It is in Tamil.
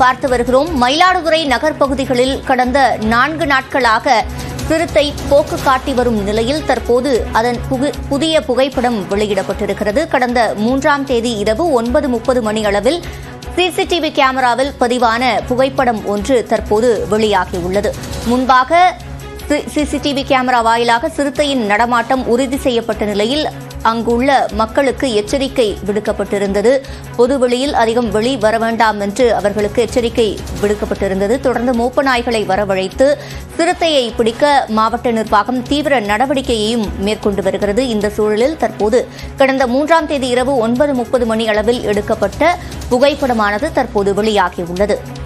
பார்த்து வருகிறோம் மயிலாடுதுறை நகர் பகுதிகளில் கடந்த நான்கு நாட்களாக சிறுத்தை போக்கு காட்டி வரும் நிலையில் தற்போது அதன் புகு- புதிய புகைப்படம் வெளியிடப்பட்டிருக்கிறது கடந்த மூன்றாம் தேதி இரவு ஒன்பது முப்பது மணி அளவில் சிசிடிவி கேமராவில் பதிவான புகைப்படம் ஒன்று தற்போது வெளியாகியுள்ளது முன்பாக சி- சிசிடிவி கேமரா வாயிலாக சிறுத்தையின் நடமாட்டம் உறுதி செய்யப்பட்ட நிலையில் அங்குள்ள மக்களுக்கு எச்சரிக்கை விடுக்கப்பட்டிருந்தது பொதுவெளியில் அதிகம் வெளி வர வேண்டாம் என்று அவர்களுக்கு எச்சரிக்கை விடுக்கப்பட்டிருந்தது தொடர்ந்து மோப்ப நாய்களை வரவழைத்து சிறுத்தையை பிடிக்க மாவட்ட நிர்வாகம் தீவிர நடவடிக்கையையும் மேற்கொண்டு வருகிறது இந்த சூழலில் தற்போது கடந்த மூன்றாம் தேதி இரவு ஒன்பது முப்பது மணி அளவில் எடுக்கப்பட்ட புகைப்படமானது தற்போது வெளியாகியுள்ளது